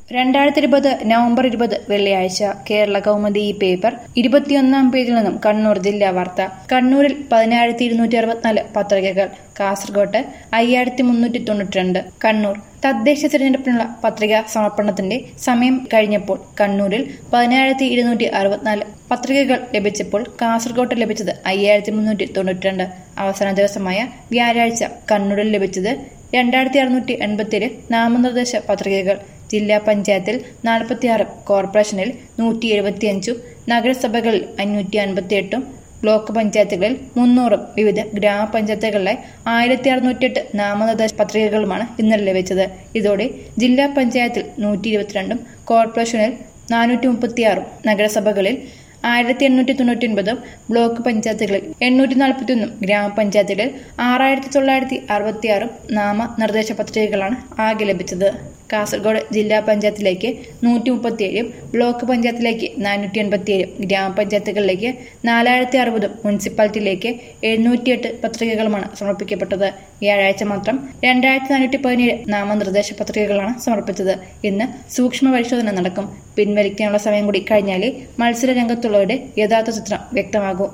രണ്ടായിരത്തി ഇരുപത് നവംബർ ഇരുപത് വെള്ളിയാഴ്ച കേരള കൗമുദി ഈ പേപ്പർ ഇരുപത്തിയൊന്നാം പേജിൽ നിന്നും കണ്ണൂർ ജില്ലാ വാർത്ത കണ്ണൂരിൽ പതിനായിരത്തി ഇരുന്നൂറ്റി അറുപത്തിനാല് പത്രികകൾ കാസർഗോട്ട് അയ്യായിരത്തി മുന്നൂറ്റി തൊണ്ണൂറ്റി രണ്ട് കണ്ണൂർ തദ്ദേശ തിരഞ്ഞെടുപ്പിനുള്ള പത്രിക സമർപ്പണത്തിന്റെ സമയം കഴിഞ്ഞപ്പോൾ കണ്ണൂരിൽ പതിനായിരത്തി ഇരുന്നൂറ്റി അറുപത്തിനാല് പത്രികകൾ ലഭിച്ചപ്പോൾ കാസർഗോട്ട് ലഭിച്ചത് അയ്യായിരത്തി മുന്നൂറ്റി തൊണ്ണൂറ്റി രണ്ട് അവസാന ദിവസമായ വ്യാഴാഴ്ച കണ്ണൂരിൽ ലഭിച്ചത് രണ്ടായിരത്തി അറുന്നൂറ്റി എൺപത്തിയേഴ് നാമനിർദ്ദേശ പത്രികകൾ ജില്ലാ പഞ്ചായത്തിൽ നാൽപ്പത്തിയാറ് കോർപ്പറേഷനിൽ നൂറ്റി എഴുപത്തിയഞ്ചും നഗരസഭകളിൽ അഞ്ഞൂറ്റി അൻപത്തിയെട്ടും ബ്ലോക്ക് പഞ്ചായത്തുകളിൽ മുന്നൂറും വിവിധ ഗ്രാമപഞ്ചായത്തുകളിലെ ആയിരത്തി അറുന്നൂറ്റിയെട്ട് നാമനിർദ്ദേശ പത്രികകളുമാണ് ഇന്നലെ ലഭിച്ചത് ഇതോടെ ജില്ലാ പഞ്ചായത്തിൽ നൂറ്റി ഇരുപത്തിരണ്ടും കോർപ്പറേഷനിൽ നാനൂറ്റി മുപ്പത്തിയാറും നഗരസഭകളിൽ ആയിരത്തി എണ്ണൂറ്റി തൊണ്ണൂറ്റി ഒൻപതും ബ്ലോക്ക് പഞ്ചായത്തുകളിൽ എണ്ണൂറ്റി നാൽപ്പത്തിയൊന്നും ഗ്രാമപഞ്ചായത്തുകളിൽ ആറായിരത്തി തൊള്ളായിരത്തി അറുപത്തിയാറും നാമനിർദ്ദേശ പത്രികകളാണ് ആകെ ലഭിച്ചത് കാസർഗോഡ് ജില്ലാ പഞ്ചായത്തിലേക്ക് നൂറ്റി മുപ്പത്തിയേഴും ബ്ലോക്ക് പഞ്ചായത്തിലേക്ക് നാനൂറ്റി എൺപത്തിയേഴും ഗ്രാമപഞ്ചായത്തുകളിലേക്ക് നാലായിരത്തി അറുപതും മുനിസിപ്പാലിറ്റിയിലേക്ക് എഴുന്നൂറ്റിയെട്ട് പത്രികകളുമാണ് സമർപ്പിക്കപ്പെട്ടത് വ്യാഴാഴ്ച മാത്രം രണ്ടായിരത്തി നാനൂറ്റി പതിനേഴ് നാമനിർദ്ദേശ പത്രികകളാണ് സമർപ്പിച്ചത് ഇന്ന് സൂക്ഷ്മ പരിശോധന നടക്കും പിൻവലിക്കാനുള്ള സമയം കൂടി കഴിഞ്ഞാലേ മത്സര രംഗത്തുള്ളവരുടെ യഥാർത്ഥ ചിത്രം വ്യക്തമാകൂ